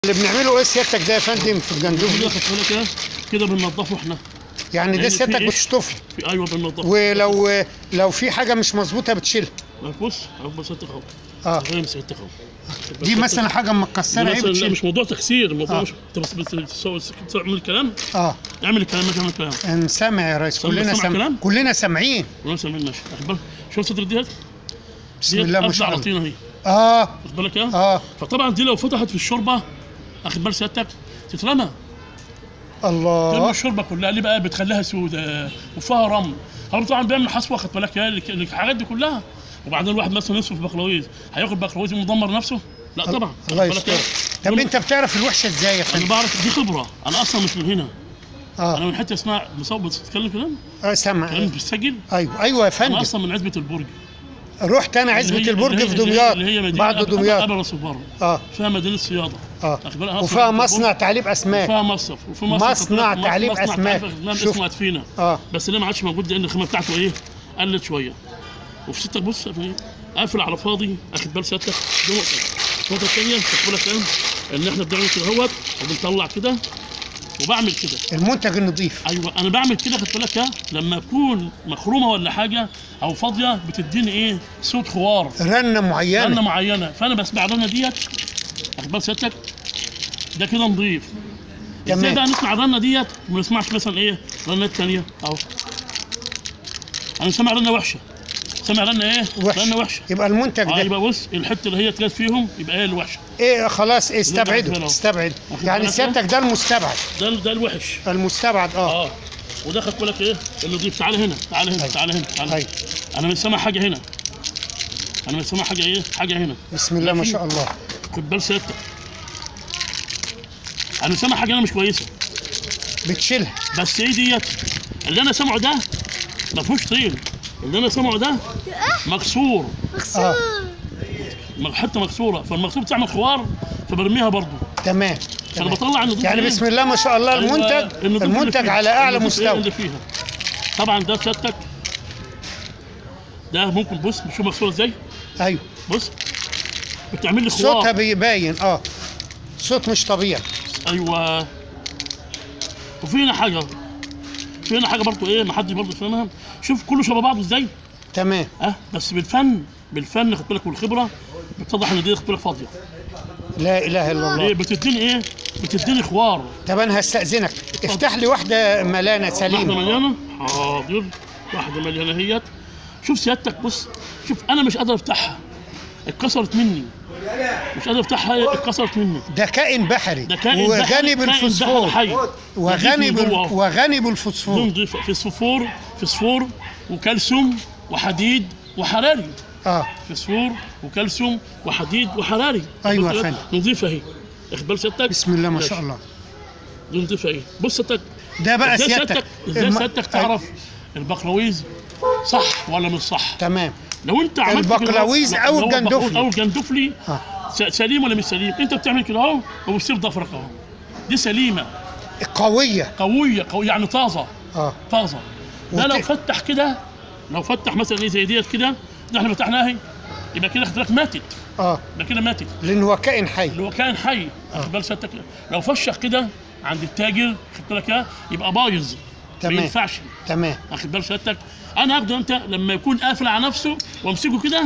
اللي بنعمله ايه سيادتك ده يا فندم في الجندوف كده خد بالك ايه كده بننضفه احنا يعني ده يعني في سيادتك إيه؟ بتشطفه في ايوه بننضفه ولو لو في حاجه مش مظبوطه بتشيلها بص اهو بس انت اهو اه فاهم سيادتك اهو دي مثلا حاجه مكسره ايه مثلا لا بتشيلها مش موضوع تكسير الموضوع آه. مش انت بس بس تسوي تعمل الكلام اه اعمل الكلام ما تعمل الكلام أنا سامع يا ريس سامع- كلنا سامع سامع كلام؟ كلنا سامعين ولا سامعين ماشي واخد بالك شوف صدر ديت بسم ديت الله ما قافلة شاء على الله طينه اهي اه واخد بالك ايه اه فطبعا دي لو فتحت في الشوربه واخد بال سيادتك تترمى ترمي الله الشوربه كلها ليه بقى بتخليها سوداء وفيها رمل هو طبعا بيعمل حصوه خد بالك يا الك- الحاجات دي كلها وبعدين الواحد مثلا يصرف بقلاويز هياخد بقلاويز مدمر نفسه لا طبعا الله خد بالك يستر إيه؟ طب دول- انت بتعرف الوحشه ازاي يا انا فندم بعرف دي خبره انا اصلا مش من هنا انا اه من حته اسمها مصاب بتتكلم كلام اه سامع كلام بتسجل ايوه ايوه يا انا فندم اصلا من عزبه البرج رحت انا عزبه اللي هي- البرج اللي هي- في اللي هي- دمياط اللي هي مدينه بعد قبل- دمياط قبل راس البر اه فيها مدينه صياده اه واخد بالك؟ أنا وفيها أصلاً من مصنع البرج. تعليب اسماك وفيها مصرف وفي مصنع تعليب مصنع أسماك. تعليب أسماك شوف. اسمه ادفينا اه بس اللي ما عادش موجود لان الخامه بتاعته ايه قلت شويه وفي ستك بص في قافل على فاضي اخد بال سيادتك دي نقطه النقطه الثانيه خد بالك إيه؟ ان احنا بنعمل كده اهوت وبنطلع كده وبعمل كده المنتج النظيف ايوه انا بعمل كده خد بالك إيه؟ لما اكون مخرومه ولا حاجه او فاضيه بتديني ايه صوت خوار رنه رنه معينه معينه فانا بسمع الرنه ديت اخد بال سيادتك ده كده نظيف ازاي تمام. بقى نسمع الرنه ديت وما نسمعش مثلا ايه رنات ثانيه اهو انا سامع رنه وحشه سامع رنه ايه وحش رنه وحشه يبقى المنتج اه ده يبقى بص الحته اللي هي تجات فيهم يبقى هي الوحشه ايه خلاص إيه بالك استبعده منه. استبعد واخد يعني بالك سيادتك ده المستبعد ده ده الوحش المستبعد اه اه وده خد بالك ايه النظيف تعالى هنا تعالى هنا أيوة. تعالى هنا تعالى أيوة. انا مش سامع حاجه هنا انا مش سامع حاجه ايه حاجه هنا بسم الله ما شاء الله خد بال سيادتك انا سامع حاجه انا مش كويسه بتشيلها بس ايه ديت اللي انا سامعه ده ما فيهوش طين اللي انا سامعه ده مكسور اه حته مكسوره فالمكسور بتعمل خوار فبرميها برضه تمام فانا تمام. بطلع النضيف يعني إيه؟ بسم الله ما شاء الله أيوة، المنتج النضيف اللي المنتج فيها. على اعلى النضيف إيه مستوى اللي فيها طبعا ده سيادتك ده ممكن بص شوف مكسور ازاي ايوه بص بتعمل لي صوتها خوار بيبين اه صوت مش طبيعي ايوه وفي هنا حاجه في هنا حاجه برضه ايه ما حدش برضه فاهمها شوف كله شبه بعضه ازاي تمام اه بس بالفن بالفن خد بالك والخبره بتتضح ان دي خد بالك فاضيه لا اله الا ليه الله بتديني ايه بتديني خوار طب انا هستأذنك افتح لي واحده ملانه واحده سليمه مليانه حاضر واحده مليانه هيت شوف سيادتك بص شوف انا مش قادر افتحها اتكسرت مني مش قادر افتحها اتكسرت مني ده كائن بحري ده كائن وغني بحري- كائن بالفوسفور بحري حي. وغني نضيف من بال... جوه أهو. وغني دي بالفوسفور نضيف فسفور فسفور وكالسيوم وحديد وحراري اه فسفور وكالسيوم وحديد وحراري أيوة يا فندم. نضيفه اهي اخد بال سيادتك بسم الله ما ماشي. شاء الله دي نضيفه اهي بص سيادتك ده بقى ازاي سيادتك سيادتك ازاي الم- سيادتك تعرف البقلاويز صح ولا مش صح تمام لو انت عملت كده- البقلاويز لو- أو لو الجندفلي. البقلاويز او الجندفلي اه س- سليم ولا مش سليم انت بتعمل كده اهو وبتصير ضفرك اهو دي سليمه قويه قويه قويه يعني طازه اه طازه ده لو وت- فتح كده لو فتح مثلا ايه زي ديت كده ده احنا فتحناها اهي يبقى كده خد بالك ماتت اه يبقى كده ماتت لان هو كائن حي اللي هو كائن حي واخد بال سيادتك لو فشخ كده عند التاجر خد بالك اه يبقى بايظ ما تمام. ينفعش تمام واخد بال سيادتك انا هاخده امتى لما يكون قافل على نفسه وامسكه كده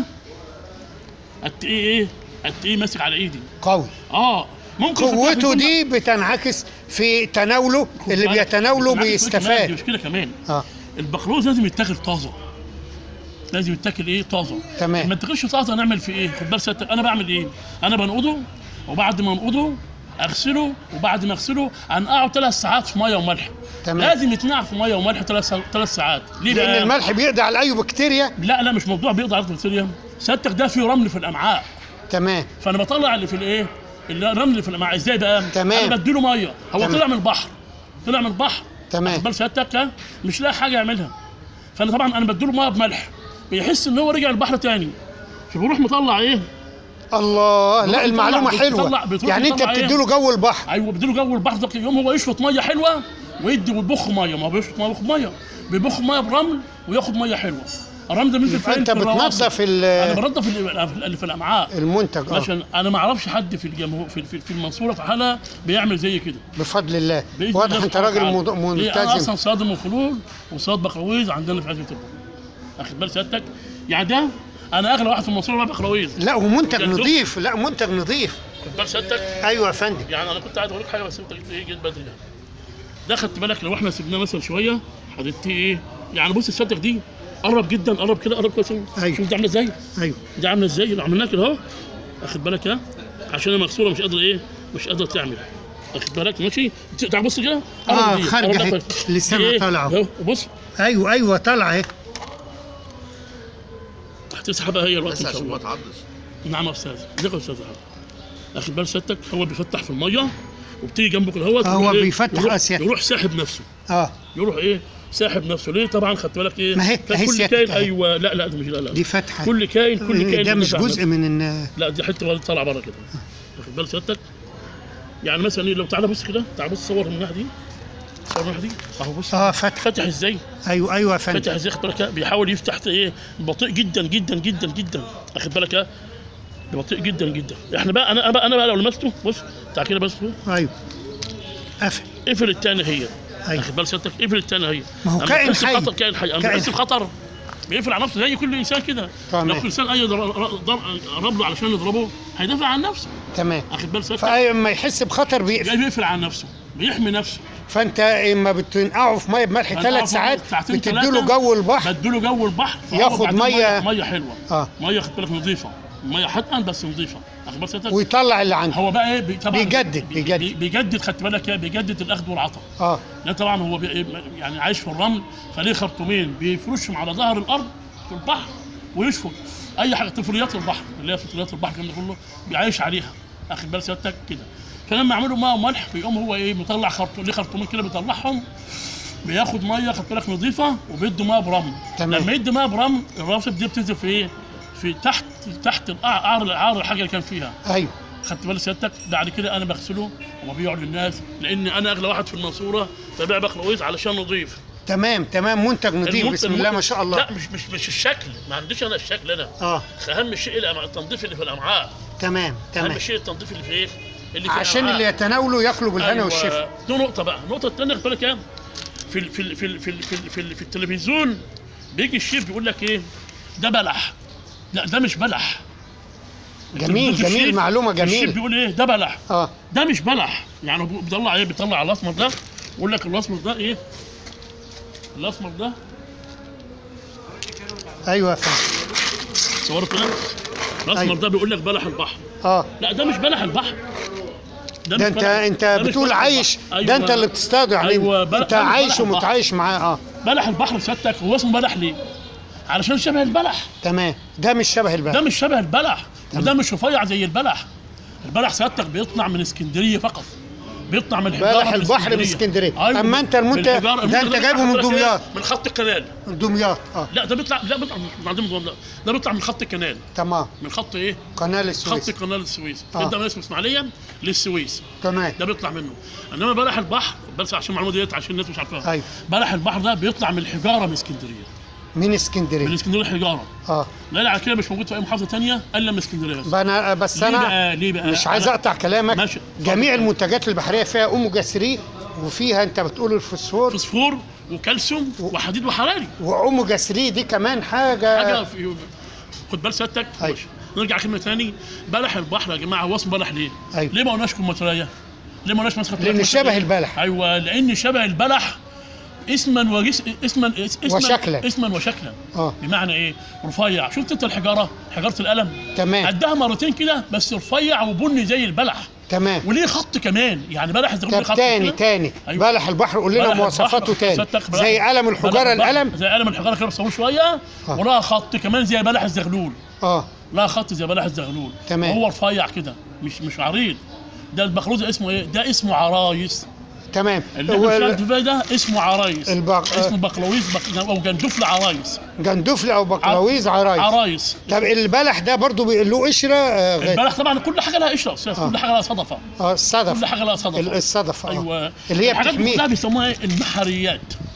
قد ايه ايه قد ايه ماسك على ايدي قوي اه ممكن خد بالك قوته يكون- دي بتنعكس في تناوله خد اللي بالك، بيتناوله بالعكس كمان، دي بيستفاد مش كده كمان اه البقلوز لازم يتاكل طازه لازم يتاكل ايه طازه تمام. ما تاكلش طازه نعمل في ايه خد بالك سيادتك انا بعمل ايه انا بنقضه وبعد ما انقضه اغسله وبعد ما اغسله انقعه ثلاث ساعات في ميه وملح تمام. لازم يتنقع في ميه وملح ثلاث ثلاث ساعات ليه لان بقى الملح بيقضي على اي بكتيريا لا لا مش موضوع بيقضي على البكتيريا سيادتك ده فيه رمل في الامعاء تمام فانا بطلع اللي في الايه الرمل اللي في الامعاء ازاي بقى تمام. انا بديله ميه هو تمام. طلع من البحر طلع من البحر تمام. واخد بال سيادتك ها؟ مش لاقي حاجه يعملها فانا طبعا انا بديله ميه بملح بيحس ان هو رجع البحر تاني فبيروح مطلع ايه الله بتروح لا المعلومه تطلع- حلوه بتطلع- بتروح يعني انت تطلع إيه؟ بتديله جو البحر ايوه بديله جو البحر ده يوم هو يشفط ميه حلوه ويدي ويبخ ميه ما هو بيشفط ميه ويبخ ميه بيبخ ميه برمل وياخد ميه حلوه الرمل ده بينزل يبقى فين انت في الرواسب. بتنظف انا ال- بنظف اللي اللي في الامعاء المنتج اه عشان انا ما اعرفش حد في الجمهور في, في, في المنصوره في حالها بيعمل زي كده بفضل الله بإذن واضح الله انت سبحانه راجل وتعالى. مد- ليه؟ انا ملتزم اصلا صادم وخلول وصاد بقراويز عندنا في عزبه البر اخد بال سيادتك يعني ده انا اغلى واحد في المنصوره بقى بقراويز لا ومنتج يعني نظيف لا منتج نظيف خد بال سيادتك ايوه يا فندم يعني انا كنت عايز اقول لك حاجه بس انت جيت ايه جيت بدري يعني ده خدت بالك لو احنا سيبناه مثلا شويه هتدي ايه يعني بص الصدق دي قرب جدا قرب كده قرب كده أيوة. شوف دي عامله ازاي ايوه دي عامله ازاي لو عملناها كده اهو اخد بالك ها عشان هي مكسوره مش قادره ايه مش قادره تعمل اخد بالك ماشي تعال بص كده قرب اه دي، خارجه قرب اهي لك. لسانها إيه؟ طالعه اهو بص ايوه ايوه طالعه اهي هتسحبها هي الوقت بس ان شاء عشان ما الله تعضش نعم يا استاذ ازيك يا استاذ احمد اخد بال سيادتك هو بيفتح في الميه وبتيجي جنبه كده هو هو بيفتح أسيا. يروح ساحب نفسه اه يروح ايه ساحب نفسه ليه طبعا خدت بالك ايه ما هي- كان هي كل سيادتك كاين أهي. ايوه لا لا ده مش لا لا دي فتحه كل كاين كل كاين ده مش بيدافع عن جزء من ان لا دي حته ولد طالعه بره كده واخد بال سيادتك يعني مثلا إيه، لو تعالى بص كده تعالى بص صور من الناحيه دي صور من الناحيه دي اهو بص اه فتحه فتح ازاي ايوه ايوه يا فتح فندم ازاي خد بالك بيحاول يفتح ايه بطيء جدا جدا جدا جدا اخد بالك ها؟ بطيء جدا جدا احنا بقى انا بقى انا بقى لو لمسته بص تعالى كده بس ايوه قفل قفل الثاني هي أيوة. اخد بال سيادتك قفل الثاني هي ما هو أما كائن بتحس حي. بخطر كائن حي اما كائن بتحس حي. بخطر بيقفل على نفسه زي كل انسان كده تمام. لو كل انسان اي ضر- ضر- قرب له علشان يضربه هيدافع عن نفسه تمام اخد بال سيادتك فاما يحس بخطر بيقفل جاي بيقفل عن نفسه بيحمي نفسه فانت اما بتنقعه في ميه بملح فأنت ثلاث عارف ساعات ساعتين بتديله ثلاثة جو البحر بديله جو البحر فهو ياخد بعدين مية- ميه حلوه اه ميه خد بالك نظيفه ميه حتى بس نظيفه اخد بال سيادتك ويطلع اللي عنده هو بقى ايه بي- طبعا بيجدد- بي- بيجدد. بي- بيجدد خدت بالك ايه بيجدد الاخذ والعطاء اه لان طبعا هو بي يعني عايش في الرمل فليه خرطومين بيفرشهم على ظهر الارض في البحر ويشفط اي حاجه طفليات البحر اللي هي طفليات البحر الكلام ده كله بيعيش عليها اخد بال سيادتك كده فلما يعملوا ماء وملح بيقوم هو ايه مطلع خرطوم ليه خرطومين كده بيطلعهم بياخد ميه خد بالك نظيفه وبيدي ميه برمل تمام. لما يدي ميه برمل الرواسب دي بتنزل في ايه؟ في تحت تحت القعر قعر قعر الحاجه اللي كان فيها ايوه خدت بالك سيادتك بعد كده انا بغسله وببيعه للناس لان انا اغلى واحد في المنصوره ببيع بقراويز علشان نظيف تمام تمام منتج نظيف المنتج- بسم الله ما شاء الله لا مش مش مش الشكل ما عنديش انا الشكل انا اه اهم شيء الأمع- التنظيف اللي في الامعاء تمام تمام اهم شيء التنظيف اللي في ايه اللي في عشان الأمعاء. اللي يتناولوا ياكلوا بالهنا أيوة. والشفا دي نقطه بقى النقطه الثانيه خد بالك ايه في ال- في ال- في ال- في ال- في, ال- في, ال- في التلفزيون بيجي الشيف بيقول لك ايه ده بلح لا ده مش بلح جميل التلفزيون جميل الشيف- معلومه الشيف جميل بيقول ايه ده بلح اه ده مش بلح يعني هو بيطلع ايه بيطلع الاسمر ده يقول لك الاسمر ده ايه الاسمر ده ايوه يا فندم صورت كده الاسمر أيوة. ده بيقول لك بلح البحر اه لا ده مش بلح البحر ده مش انت بلح- انت ده مش بتقول بلح عايش البحر. ده انت اللي بتصطاده يعني أيوة، بلح- انت ده مش عايش بلح البحر. ومتعايش معاه اه بلح البحر سيادتك هو اسمه بلح ليه؟ علشان شبه البلح تمام ده مش شبه ده البلد مش شبه البلح تمام. وده مش رفيع زي البلح البلح سيادتك بيطلع من اسكندريه فقط بيطلع من الحجاره بلح البحر من اسكندريه. أما أنت المنتج- بالحجارة. ده أنت المنتج جايبه من بيطلع إيه؟ دمياط. من خط الكنال دمياط اه لا ده بيطلع لا بيطلع من عندهم دمياط لا ده بيطلع من خط الكنال تمام من خط ايه؟ قناه خط السويس قناه السويس آه. انت من اسمه اسماعيليه للسويس تمام ده بيطلع منه انما بلح البحر بس عشان المعلومه ديت عشان الناس مش عارفاها ايوه بلح البحر ده بيطلع من الحجاره من اسكندريه من من اسكندريه اسكندريه الحجاره اه لا على كده مش موجود في اي محافظه ثانيه الا من اسكندريه بس انا بس ليه انا بقى ليه بقى مش عايز أنا- اقطع كلامك ماشي. جميع المنتجات البحريه فيها اوميجا 3 وفيها انت بتقول الفوسفور فوسفور وكالسيوم وحديد وحراري واوميجا 3 دي كمان حاجه, حاجه في خد بال سيادتك أيوة. ماشي. نرجع كلمه ثاني بلح البحر يا جماعه هو اسمه بلح ليه؟ أيوة. ليه ما قلناش كمثريه؟ ليه ما قلناش مسخه لأن شبه البلح. ايوه لان شبه البلح اسما وجس اسما اسما وشكلا. اسما وشكلا اه بمعنى ايه؟ رفيع شفت انت الحجاره؟ حجاره القلم تمام قدها مرتين كده بس رفيع وبني زي البلح تمام وليه خط كمان يعني بلح الزغلول ليه طب خط تاني كده. تاني أيوة. بلح البحر قول لنا بلح مواصفاته البحر، تاني صدق بلح- زي قلم بلح الحجاره البحر القلم زي قلم الحجاره كده بيسموه شويه آه. ولها خط كمان زي بلح الزغلول اه لها خط زي بلح الزغلول تمام. وهو رفيع كده مش مش عريض ده المخروز اسمه ايه؟ ده اسمه عرايس تمام اللي هو احنا ال- بنشتغل ده اسمه عرايس البق- اسمه بقلاويز بق... او جندفل عرايس جندفل او بقلاويز عرايس عرايس طب البلح ده برضو بي- له قشره آه غير البلح طبعا كل حاجه لها قشره أستاذ، آه. كل حاجه لها صدفه اه الصدف كل حاجه لها صدفه ال- الصدفه آه. ايوه اللي هي الحاجات دي بتحميه. كلها بيسموها ايه؟ المحريات